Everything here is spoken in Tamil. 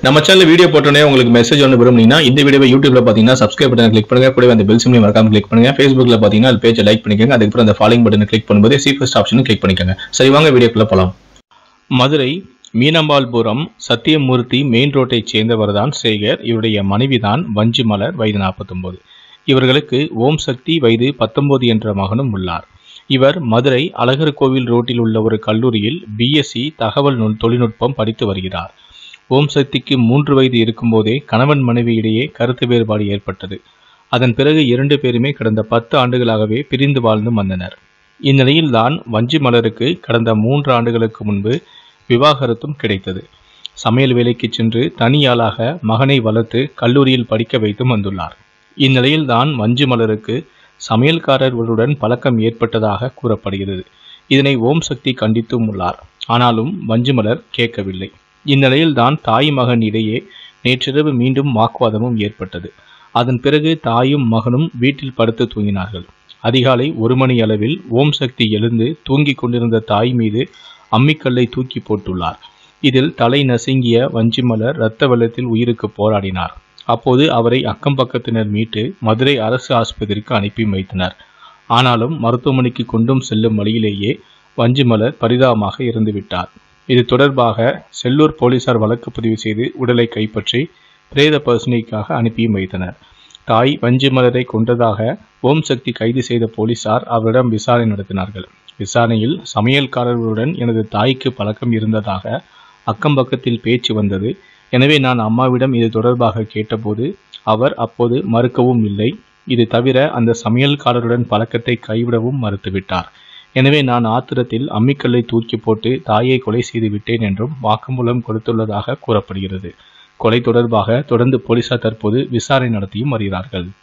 நம்ம சேனல் வீடியோ போட்டோன்னே உங்களுக்கு மெசேஜ் ஒன்று விரும்புனீங்கன்னா இந்த வீடியோவை யூடியூப்ல பார்த்தீங்கன்னா சப்ஸ்கிரைப் பட்டன் கிளிக் பண்ணுங்க கூடவே அந்த பெல் சிம்லையும் மறக்காம கிளிக் பண்ணுங்க ஃபேஸ்புக்ல பார்த்தீங்கன்னா அது பேஜை லைக் பண்ணிக்கோங்க அதுக்கப்புறம் அந்த ஃபாலோயிங் பட்டனை கிளிக் பண்ணும்போது சி ஃபர்ஸ்ட் ஆப்ஷனும் கிளிக் பண்ணிக்கோங்க சரி வாங்க வீடியோக்குள்ள போலாம் மதுரை மீனம்பாள்புரம் சத்தியமூர்த்தி மெயின் ரோட்டைச் சேர்ந்தவர் தான் சேகர் இவருடைய மனைவிதான் வஞ்சி மலர் வயது நாற்பத்தொன்பது இவர்களுக்கு ஓம் சக்தி வயது பத்தொன்பது என்ற மகனும் உள்ளார் இவர் மதுரை அழகர் கோவில் ரோட்டில் உள்ள ஒரு கல்லூரியில் பிஎஸ்சி தகவல் நுண் தொழில்நுட்பம் படித்து வருகிறார் ஓம் சக்திக்கு மூன்று வயது இருக்கும்போதே கணவன் மனைவியிடையே கருத்து வேறுபாடு ஏற்பட்டது அதன் பிறகு இரண்டு பேருமே கடந்த பத்து ஆண்டுகளாகவே பிரிந்து வாழ்ந்து வந்தனர் இந்நிலையில்தான் வஞ்சி மலருக்கு கடந்த மூன்று ஆண்டுகளுக்கு முன்பு விவாகரத்தும் கிடைத்தது சமையல் வேலைக்கு சென்று தனியாளாக மகனை வளர்த்து கல்லூரியில் படிக்க வைத்தும் வந்துள்ளார் இந்நிலையில்தான் வஞ்சி மலருக்கு சமையல்காரர்களுடன் பழக்கம் ஏற்பட்டதாக கூறப்படுகிறது இதனை ஓம் சக்தி கண்டித்தும் உள்ளார் ஆனாலும் வஞ்சிமலர் கேட்கவில்லை இந்நிலையில்தான் தாய் மகன் இடையே நேற்றிரவு மீண்டும் வாக்குவாதமும் ஏற்பட்டது அதன் பிறகு தாயும் மகனும் வீட்டில் படுத்து தூங்கினார்கள் அதிகாலை ஒரு மணி அளவில் ஓம் சக்தி எழுந்து தூங்கிக் கொண்டிருந்த தாய் மீது அம்மிக்கல்லை தூக்கி போட்டுள்ளார் இதில் தலை நசுங்கிய வஞ்சிமலர் இரத்த வெள்ளத்தில் உயிருக்கு போராடினார் அப்போது அவரை அக்கம் பக்கத்தினர் மீட்டு மதுரை அரசு ஆஸ்பத்திரிக்கு அனுப்பி வைத்தனர் ஆனாலும் மருத்துவமனைக்கு கொண்டும் செல்லும் வழியிலேயே வஞ்சிமலர் பரிதாபமாக இறந்துவிட்டார் இது தொடர்பாக செல்லூர் போலீசார் வழக்கு பதிவு செய்து உடலை கைப்பற்றி பிரேத பரிசோதனைக்காக அனுப்பியும் வைத்தனர் தாய் வஞ்சிமலரை கொன்றதாக ஓம் சக்தி கைது செய்த போலீசார் அவரிடம் விசாரணை நடத்தினார்கள் விசாரணையில் சமையல்காரர்களுடன் எனது தாய்க்கு பழக்கம் இருந்ததாக அக்கம் பக்கத்தில் பேச்சு வந்தது எனவே நான் அம்மாவிடம் இது தொடர்பாக கேட்டபோது அவர் அப்போது மறுக்கவும் இல்லை இது தவிர அந்த சமையல்காரருடன் பழக்கத்தை கைவிடவும் மறுத்துவிட்டார் எனவே நான் ஆத்திரத்தில் அம்மிக்கல்லை தூக்கி போட்டு தாயை கொலை செய்து விட்டேன் என்றும் வாக்குமூலம் கொடுத்துள்ளதாக கூறப்படுகிறது கொலை தொடர்பாக தொடர்ந்து போலீசார் தற்போது விசாரணை நடத்தியும் வருகிறார்கள்